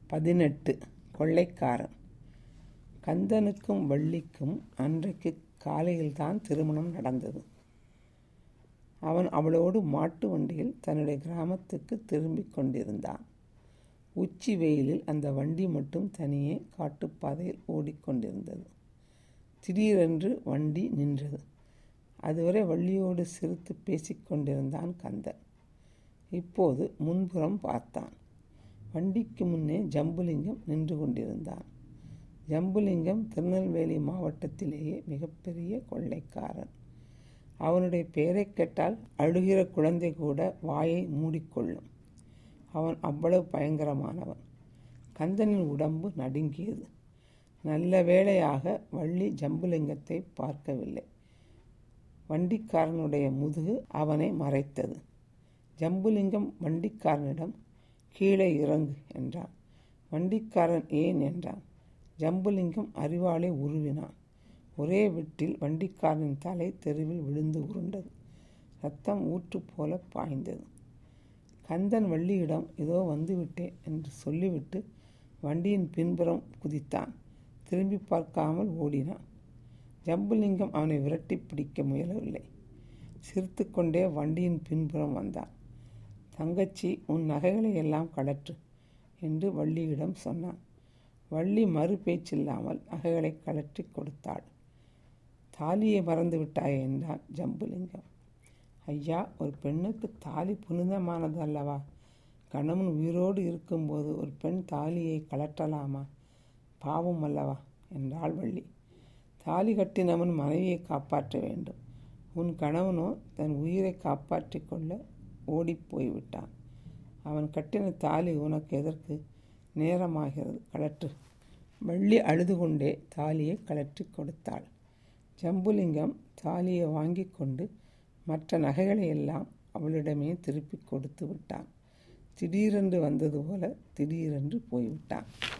பதினெட்டு கொள்ளைக்காரன் கந்தனுக்கும் வள்ளிக்கும் அன்றைக்கு காலையில்தான் திருமணம் நடந்தது அவன் அவளோடு மாட்டு வண்டியில் தன்னுடைய கிராமத்துக்கு திரும்பிக் கொண்டிருந்தான் உச்சி வெயிலில் அந்த வண்டி மட்டும் தனியே காட்டுப்பாதையில் ஓடிக்கொண்டிருந்தது திடீரென்று வண்டி நின்றது அதுவரை வள்ளியோடு சிரித்து பேசிக்கொண்டிருந்தான் கந்தன் இப்போது முன்புறம் பார்த்தான் வண்டிக்கு முன்னே ஜம்புலிங்கம் நின்று கொண்டிருந்தான் ஜம்புலிங்கம் திருநெல்வேலி மாவட்டத்திலேயே மிகப்பெரிய கொள்ளைக்காரன் அவனுடைய பெயரை கேட்டால் அழுகிற குழந்தை கூட வாயை மூடிக்கொள்ளும் அவன் அவ்வளவு பயங்கரமானவன் கந்தனின் உடம்பு நடுங்கியது நல்ல வேளையாக வள்ளி ஜம்புலிங்கத்தை பார்க்கவில்லை வண்டிக்காரனுடைய முதுகு அவனை மறைத்தது ஜம்புலிங்கம் வண்டிக்காரனிடம் கீழே இறங்கு என்றான் வண்டிக்காரன் ஏன் என்றான் ஜம்புலிங்கம் அறிவாளை உருவினான் ஒரே விட்டில் வண்டிக்காரனின் தலை தெருவில் விழுந்து உருண்டது ரத்தம் ஊற்று போல பாய்ந்தது கந்தன் வள்ளியிடம் இதோ வந்துவிட்டேன் என்று சொல்லிவிட்டு வண்டியின் பின்புறம் குதித்தான் திரும்பி பார்க்காமல் ஓடினான் ஜம்புலிங்கம் அவனை விரட்டி பிடிக்க முயலவில்லை சிரித்து கொண்டே வண்டியின் பின்புறம் வந்தான் தங்கச்சி உன் நகைகளை எல்லாம் கழற்று என்று வள்ளியிடம் சொன்னான் வள்ளி மறு பேச்சில்லாமல் நகைகளை கழற்றி கொடுத்தாள் தாலியை மறந்து விட்டாயே என்றான் ஜம்புலிங்கம் ஐயா ஒரு பெண்ணுக்கு தாலி புனிதமானது அல்லவா கணவன் உயிரோடு இருக்கும்போது ஒரு பெண் தாலியை கலற்றலாமா பாவம் அல்லவா என்றாள் வள்ளி தாலி கட்டினவன் மனைவியை காப்பாற்ற வேண்டும் உன் கணவனோ தன் உயிரை காப்பாற்றி கொள்ள ஓடிப்போய் விட்டான் அவன் கட்டின தாலி உனக்கு எதற்கு நேரமாகிறது கலற்று வள்ளி அழுது கொண்டே தாலியை கலற்றி கொடுத்தாள் ஜம்புலிங்கம் தாலியை வாங்கி கொண்டு மற்ற நகைகளை எல்லாம் அவளிடமே திருப்பி கொடுத்து விட்டான் திடீரென்று வந்தது போல திடீரென்று போய்விட்டான்